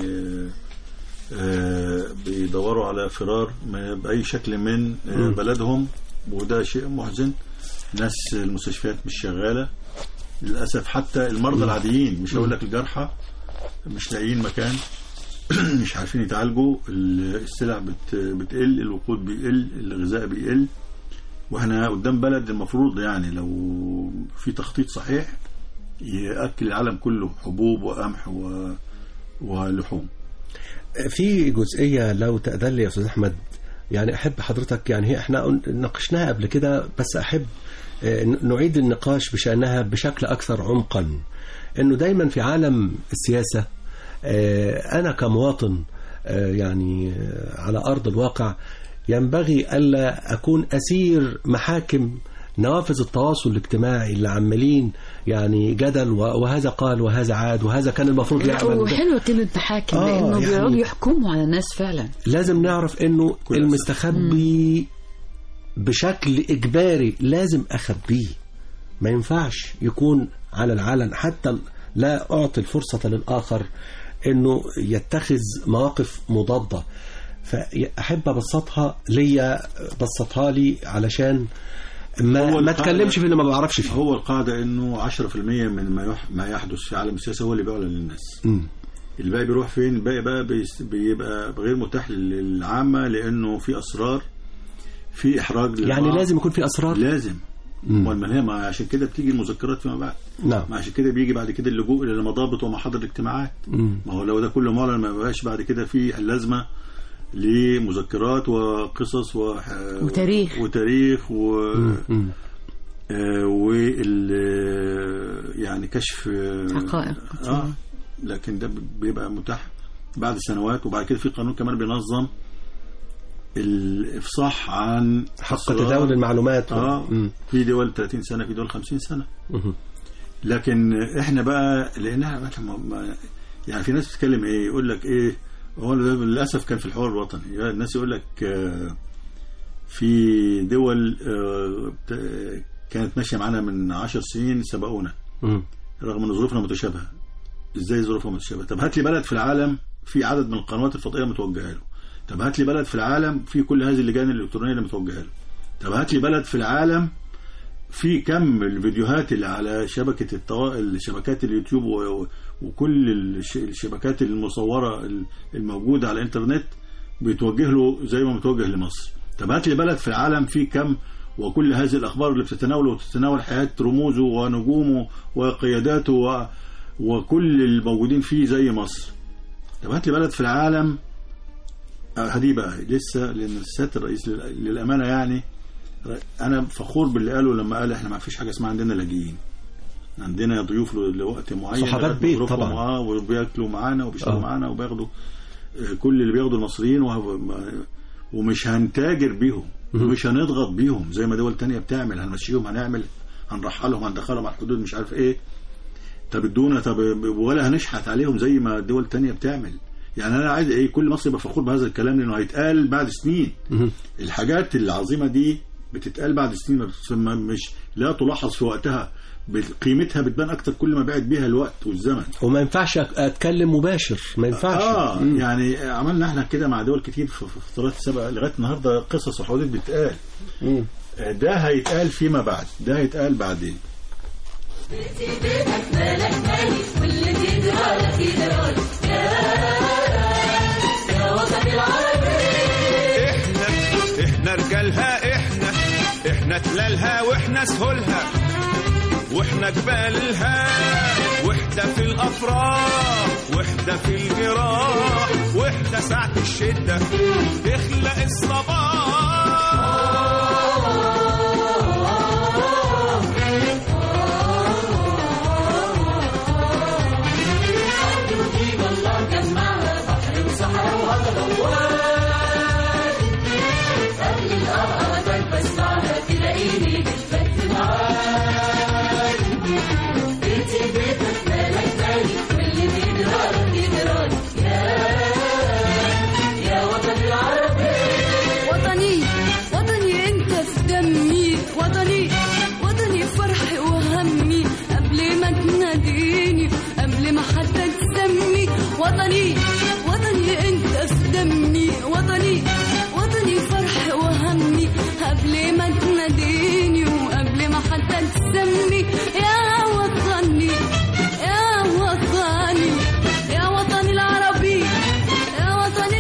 آه، بيدوروا على فرار ما- بأي شكل من آه، بلدهم وده شيء محزن ناس المستشفيات مش شغالة للأسف حتى المرضى العاديين مش هقول لك الجرحى مش لاقيين مكان مش عارفين يتعالجوا السلع بت- بتقل الوقود بيقل الغذاء بيقل واحنا قدام بلد المفروض يعني لو في تخطيط صحيح ياكل العالم كله حبوب وقمح و... ولحوم في جزئية لو تأذن لي يا أستاذ أحمد يعني أحب حضرتك يعني هي احنا ناقشناها قبل كده بس أحب آه، نعيد النقاش بشأنها بشكل أكثر عمقا إنه دايما في عالم السياسة آه، أنا كمواطن آه، يعني آه، على أرض الواقع ينبغي ألا أكون أسير محاكم نوافذ التواصل الاجتماعي اللي عمالين يعني جدل و- وهذا قال وهذا عاد وهذا كان المفروض يعمل وده. وحلوة كلمة محاكم آه، لأنه يعني- بيقعدوا يحكموا على الناس فعلا لازم نعرف انه كل أسف. المستخبي بشكل اجباري لازم اخبيه ما ينفعش يكون على العلن حتى لا اعطي الفرصة للاخر انه يتخذ مواقف مضادة فأحب أبسطها ليا بسطها لي علشان ما, هو ما القاعدة- اتكلمش في اللي ما بعرفش فيه هو القاعدة انه 10% من ما يح... ما يحدث في عالم السياسة هو اللي بيعلن للناس مم. الباقي بيروح فين الباقي بقى بيس... بيبقى غير متاح للعامة لانه في اسرار في احراج يعني للبعض. لازم يكون في أسرار لازم مم. امال ما هي ما عشان كده بتيجي المذكرات فيما بعد نعم ما عشان كده بيجي بعد كده اللجوء الى المضابط ومحاضر الاجتماعات مم. ما هو لو ده كله معلن ما بقاش بعد كده في اللازمه لمذكرات وقصص و... وتاريخ. وتاريخ و... مم. آه، وال يعني كشف حقائق. اه لكن ده بيبقى متاح بعد سنوات وبعد كده في قانون كمان بينظم الافصاح عن حق أسرار. تداول المعلومات اه مم. في دول 30 سنه في دول 50 سنه مم. لكن احنا بقى لانها ما- ما- يعني في ناس بتتكلم ايه يقول لك ايه هو ده للاسف كان في الحوار الوطني يعني الناس يقول لك آه، في دول آه، بت- كانت ماشيه معانا من 10 سنين سبقونا مم. رغم ان ظروفنا متشابهه ازاي ظروفها متشابهه طب هات لي بلد في العالم في عدد من القنوات الفضائيه متوجهه له طب هات لي بلد في العالم في كل هذه اللجان الالكترونيه اللي متوجهه له طب هات لي بلد في العالم في كم الفيديوهات اللي على شبكه الطوا... شبكات اليوتيوب و... وكل الش... الشبكات المصوره ال- الموجوده على الانترنت بيتوجه له زي ما متوجه لمصر طب هات لي بلد في العالم فيه كم وكل هذه الاخبار اللي بتتناوله وتتناول حياه رموزه ونجومه وقياداته و... وكل الموجودين فيه زي مصر طب هات لي بلد في العالم آه، هدي بقى لسه لان السياده الرئيس لل- للامانه يعني انا فخور باللي قاله لما قال احنا ما فيش حاجه اسمها عندنا لاجئين عندنا ضيوف ل- لوقت معين صحابات لغاية بيت ظروفهم، طبعا. اه وبياكلوا معانا وبيشتغلوا آه. معانا وبياخدوا آه، كل اللي بياخدوا المصريين وه- ما- ومش هنتاجر بيهم ومش هنضغط بيهم زي ما دول تانية بتعمل هنمشيهم هنعمل هنرحلهم هندخلهم على الحدود مش عارف ايه طب ادونا طب ولا هنشحت عليهم زي ما الدول التانية بتعمل يعني انا عايز ايه كل مصري يبقى فخور بهذا الكلام لانه هيتقال بعد سنين مم. الحاجات العظيمة دي بتتقال بعد سنين ثم مش لا تلاحظ في وقتها قيمتها بتبان اكتر كل ما بعد بيها الوقت والزمن وما ينفعش أك- اتكلم مباشر ما ينفعش اه مم. يعني عملنا احنا كده مع دول كتير في في فترات السابقه لغايه النهارده قصص وحوادث بتتقال مم. آه، ده هيتقال فيما بعد ده هيتقال بعدين مالك مالي واللي تجرالك يجرالك يا يا وطني العربي احنا احنا رجالها احنا احنا تلالها واحنا سهولها واحنا جبالها وحدة في الافراح وحدة في الجراح وحدة ساعة الشدة تخلق الصباح وجيب الله جمعها بحر وصحراء وهضبة وواد قبل القرقرة كان بسمعها تلاقيني بالفت معاك بيتي بيتك مالك مالي واللي بيجرالك يجرالك يا يا وطني العربي وطني وطني انت في دمي وطني وطني فرحي وهمي قبل ما تناديني قبل ما حتى تسمي وطني وطني انت في دمي وطني وطني فرحي وهمي قبل ما تناديني وقبل ما حتى تسمي يا وطني يا وطني يا وطني العربي يا وطني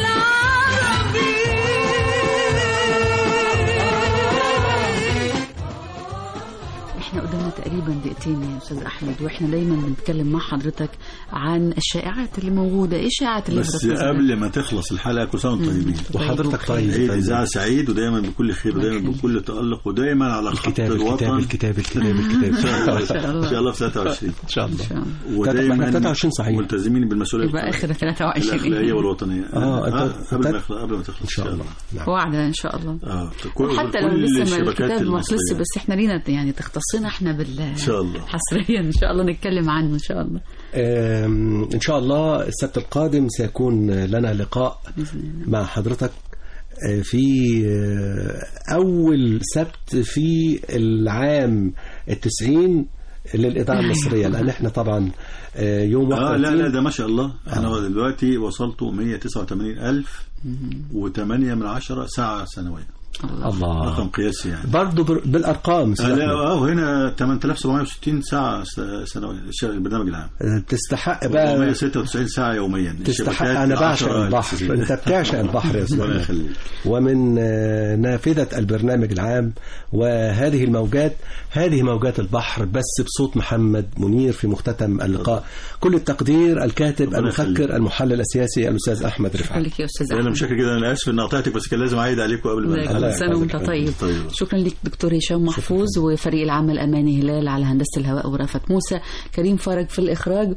العربي احنا قدامنا تقريبا دقيقتين يا استاذ احمد واحنا دايما بنتكلم مع حضرتك عن الشائعات اللي موجوده ايه الشائعات اللي بس حضرتك قبل ما تخلص الحلقه كل سنه وانتم طيبين وحضرتك طيب عيد طيب. اذاعه سعيد ودايما بكل خير ودايما بكل تالق ودايما على خط الكتاب الكتاب الوطن الكتاب الكتاب الكتاب ان شاء الله. شاء الله في 23 ان شاء الله إن شاء الله. ودايما احنا 23 صحيح. ملتزمين بالمسؤوليه يبقى اخر الاخلاقيه 23 والوطنيه آه، آه أنت- قبل ما أنت- يخلص قبل ما تخلص ان شاء الله نعم وعدا ان شاء الله اه كل- حتى لو كل لسه ما الشبكات الكتاب ما المصرية. خلصش بس احنا لينا يعني تختصنا احنا بال ان شاء الله حصريا ان شاء الله نتكلم عنه ان شاء الله آم، إن شاء الله السبت القادم سيكون لنا لقاء باذن الله مع حضرتك آه، في آه، أول سبت في العام التسعين للإذاعة المصرية لأن احنا طبعا آه، يوم اه 31 لا لا ده ما شاء الله احنا دلوقتي وصلتوا 189000 و8 من عشرة ساعة سنوية الله رقم قياسي يعني برضه بر- بالأرقام آه أستاذ لا أحمد. اه هنا 8760 ساعة س- سنوية الش- البرنامج العام آه، تستحق بقى 496 ساعة يوميا تستحق الشبكات أنا بعشق 10 البحر الأساسية. أنت بتعشق البحر يا أستاذ ربنا أحمد. يخليك ومن آه، نافذة البرنامج العام وهذه الموجات هذه موجات البحر بس بصوت محمد منير في مختتم اللقاء كل التقدير الكاتب ربنا يخليك. المفكر المحلل السياسي الأستاذ أحمد شكرا رفعت لك يا استاذ انا احمد مش فاكر كده انا اسف ان قطعتك بس كان لازم اعيد عليكم قبل ما لا، الله كل سنه وانت يحفظك. طيب طيب. شكرا لك دكتور هشام محفوظ وفريق العمل اماني هلال على هندسه الهواء ورافت موسى كريم فرج في الاخراج